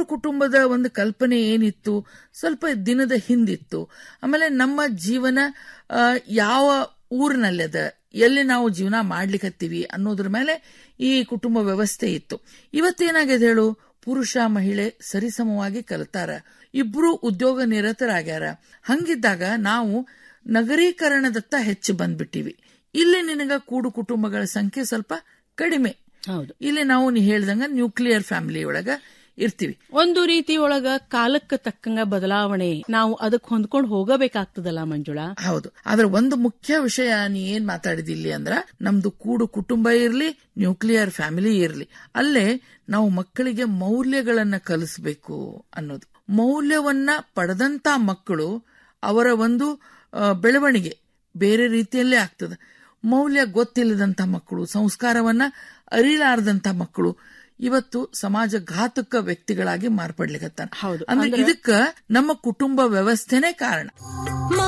ಕುಟುಂಬದ ಒಂದು ಕಲ್ಪನೆ ಏನಿತ್ತು ಸ್ವಲ್ಪ ದಿನದ ಹಿಂದಿತ್ತು ಆಮೇಲೆ ನಮ್ಮ ಜೀವನ ಆ, ಯಾವ ಊರಿನಲ್ಲದ ಎಲ್ಲಿ ನಾವು ಜೀವನ ಮಾಡ್ಲಿಕ್ಕತ್ತೀವಿ ಅನ್ನೋದ್ರ ಮೇಲೆ ಈ ಕುಟುಂಬ ವ್ಯವಸ್ಥೆ ಇತ್ತು ಇವತ್ತೇನಾಗಿದೆ ಹೇಳು ಪುರುಷ ಮಹಿಳೆ ಸರಿಸಮವಾಗಿ ಕಲಿತಾರ ಇಬ್ರು ಉದ್ಯೋಗ ನಿರತರಾಗ್ಯಾರ ಹಂಗಿದ್ದಾಗ ನಾವು ನಗರೀಕರಣದತ್ತ ಹೆಚ್ಚು ಬಂದ್ಬಿಟ್ಟಿವಿ ಇಲ್ಲಿ ನಿನಗ ಕೂಡು ಕುಟುಂಬಗಳ ಸಂಖ್ಯೆ ಸ್ವಲ್ಪ ಕಡಿಮೆ ಹೌದು ಇಲ್ಲಿ ನಾವು ನೀ ಹೇಳ್ದಂಗ ನ್ಯೂಕ್ಲಿಯರ್ ಫ್ಯಾಮಿಲಿ ಒಳಗ ಇರ್ತೀವಿ ಒಂದು ರೀತಿ ಒಳಗ ಕಾಲಕ್ಕೆ ತಕ್ಕಂಗ ಬದಲಾವಣೆ ನಾವು ಅದಕ್ಕೆ ಹೊಂದ್ಕೊಂಡು ಹೋಗಬೇಕಾಗ್ತದಲ್ಲ ಮಂಜುಳಾ ಹೌದು ಆದ್ರೆ ಒಂದು ಮುಖ್ಯ ವಿಷಯ ನೀ ಏನ್ ಮಾತಾಡಿದಿಲ್ಲಿ ಅಂದ್ರ ನಮ್ದು ಕೂಡು ಕುಟುಂಬ ಇರ್ಲಿ ನ್ಯೂಕ್ಲಿಯರ್ ಫ್ಯಾಮಿಲಿ ಇರ್ಲಿ ಅಲ್ಲೇ ನಾವು ಮಕ್ಕಳಿಗೆ ಮೌಲ್ಯಗಳನ್ನ ಕಲಿಸ್ಬೇಕು ಅನ್ನೋದು ಮೌಲ್ಯವನ್ನ ಪಡೆದಂತ ಮಕ್ಕಳು ಅವರ ಒಂದು ಆ, ಬೆಳವಣಿಗೆ ಬೇರೆ ರೀತಿಯಲ್ಲೇ ಆಗ್ತದೆ ಮೌಲ್ಯ ಗೊತ್ತಿಲ್ಲದಂತ ಮಕ್ಕಳು ಸಂಸ್ಕಾರವನ್ನ ಅರಿಲಾರದಂತ ಮಕ್ಕಳು ಇವತ್ತು ಸಮಾಜ ಘಾತಕ ವ್ಯಕ್ತಿಗಳಾಗಿ ಮಾರ್ಪಡ್ಲಿಕತ್ತಾನ ಹೌದು. ಅಂದ್ರೆ ಇದಕ್ಕ ನಮ್ಮ ಕುಟುಂಬ ವ್ಯವಸ್ಥೆನೇ ಕಾರಣ